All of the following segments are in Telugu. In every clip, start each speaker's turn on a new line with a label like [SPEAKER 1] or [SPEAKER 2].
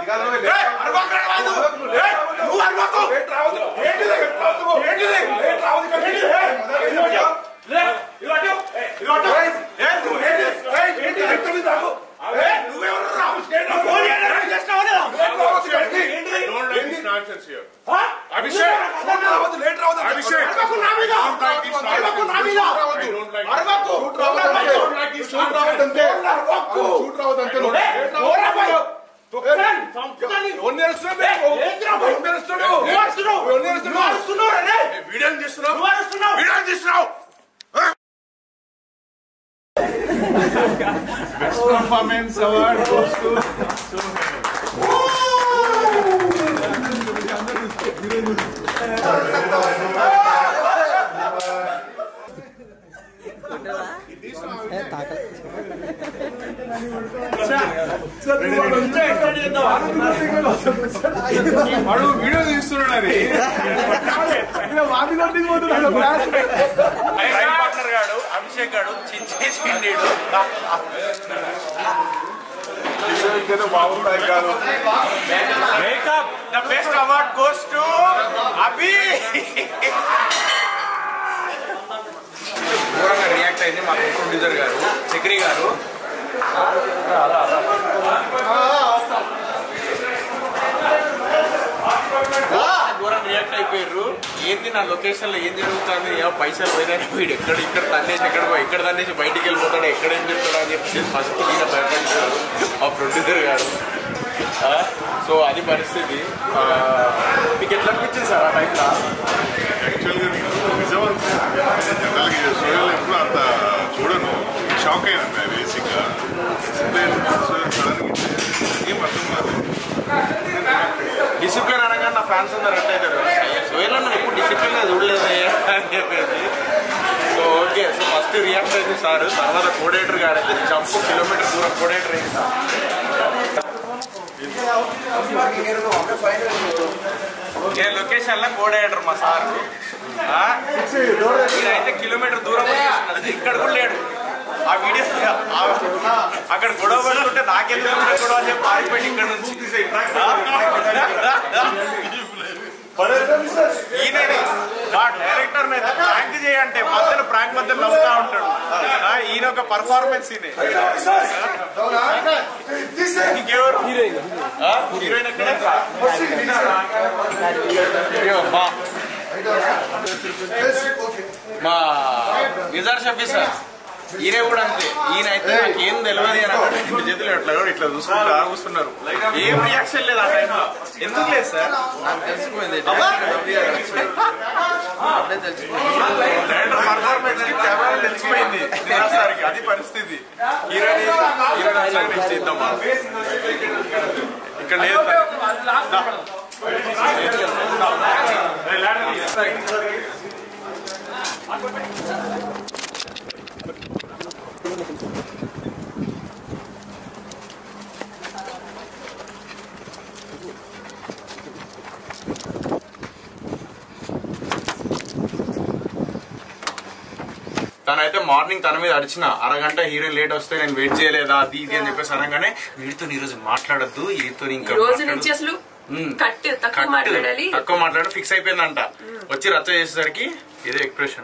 [SPEAKER 1] వీడియో తీస్తున్నావు వీడియో తీస్తున్నావు
[SPEAKER 2] performance award goes to వాడు వీడియో తీస్తున్నాడు అది
[SPEAKER 1] పార్ట్నర్ గాడు అభిషేక్ గాడు చించేసిండు
[SPEAKER 2] బాగుంటాయి కాదు
[SPEAKER 1] makeup the best award goes to Abhi ఘోరంగా రియాక్ట్ అయింది మా ప్రొడ్యూసర్ గారు చక్రి గారు ఘోరం రియాక్ట్ అయిపోయారు ఏంది నా లొకేషన్ లో ఏం జరుగుతుంది ఏ పైసలు పోయినా వీడు ఎక్కడ ఇక్కడ తన్నేసి ఎక్కడ పోయి ఇక్కడ తన్నేసి బయటికి వెళ్ళిపోతాడు ఎక్కడ ఏం చెప్తాడు అని చెప్పి ఫస్ట్ ఈయన భయపడ్డారు మా ప్రొడ్యూసర్ గారు ఆ, సో అది పరిస్థితి ఆ, మీకు ఎట్లా అనిపించింది సార్ ఆ టైంలో
[SPEAKER 2] యాక్చువల్గా నేను నిజం జనరల్గా సోయల్ ఎప్పుడు అంత చూడను షాక్ అయినా బేసిక్గా ఏం అర్థం కాదు
[SPEAKER 1] డిసిప్లిన్ అనగానే నా ఫ్యాన్స్ అందరు రెడ్ అవుతారు సోయల్ అన్న ఎప్పుడు డిసిప్లిన్ చూడలేదు అని చెప్పేసి so okay so first react అయింది సార్ తర్వాత కోడేటర్ గారు అయితే జంప్ కిలోమీటర్ దూరం కోడేటర్ అయింది నేను లొకేషన్ లో కోడేటర్ మా సార్ అయితే కిలోమీటర్ దూరం వచ్చేసినాడు. ఇక్కడ కూడా లేడు ఆ వీడియో ఆ- అక్కడ గొడవ పడుతుంటే నాకెందుకు వచ్చిన గొడవ అని చెప్పి పారిపోయి ఇక్కడ నుంచి ఈయనని మా డైరెక్టర్ ప్రాంక్ చేయంటే మధ్యలో ప్రాంక్ మధ్యలో నవ్వుతా ఉంటాడు ఆ, ఈయన ఒక పర్ఫార్మెన్స్ ఈయన ఇంకెవరు ఆ, హీరోయిన్ ఎక్కడ అయ్యో, మా మా నిజార్ షఫీ సార్ ఈయన కూడా అంతే ఈయన అయితే నాకు ఏం తెలియదు అని అన్నాడు రెండు చేతులు ఎట్లా కూడా ఇట్లా చూసుకుంటా కూర్చున్నారు ఏం రియాక్షన్ లేదు ఆ టైంలో ఎందుకు లేదు సార్
[SPEAKER 3] నాకు తెలిసిపోయింది అప్పుడే తెలిసిపోయింది
[SPEAKER 1] డైరెక్టర్ పర్ఫార్మెన్స్ కి కెమెరా తెలిసిపోయింది నిజార్ సార్కి అది పరిస్థితి హీరోని హీరోని వచ్చాక నెక్స్ట్ ఇద్దాం మనం. ఇక్కడ లేదు దా. తనైతే మార్నింగ్ తన మీద అడిచిన అరగంట హీరో లేట్ వస్తే నేను వెయిట్ చేయలేదా అది ఇది అని చెప్పేసి అనగానే వీడితో ఈ రోజు మాట్లాడద్దు ఈతో ఇంకా
[SPEAKER 4] ఈ రోజు
[SPEAKER 1] మాట్లాడొద్దు.
[SPEAKER 4] నుంచి అసలు
[SPEAKER 1] మ్మ్.
[SPEAKER 4] కట్ తక్కువ
[SPEAKER 1] కట్
[SPEAKER 4] మాట్లాడాలి
[SPEAKER 1] తక్కువ మాట్లాడి ఫిక్స్ అయిపోయిందంట వచ్చి రచ్చ చేసేసరికి ఇదే ఎక్స్ప్రెషన్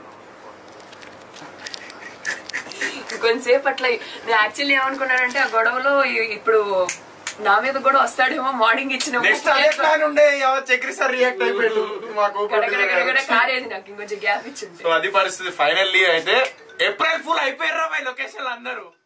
[SPEAKER 4] కొంతసేపు అట్లా నేను యాక్చువల్లీ ఏమనుకున్నానంటే ఆ గొడవలో ఇ- ఇప్పుడు నా మీద కూడా వస్తాడేమో మార్నింగ్ ఇచ్చిన
[SPEAKER 1] నెక్స్ట్ అదే ప్లాన్ ఉండే ఎవరు చక్రి సార్ రియాక్ట్ అయిపోయాడు మాకు
[SPEAKER 4] గడగడ కారేది నాకు ఇంకొంచెం గ్యాప్ ఇచ్చింది
[SPEAKER 1] సో అది పరిస్థితి ఫైనల్లీ అయితే ఏప్రిల్ ఫుల్ అయిపోయారు మై లొకేషన్ అందరూ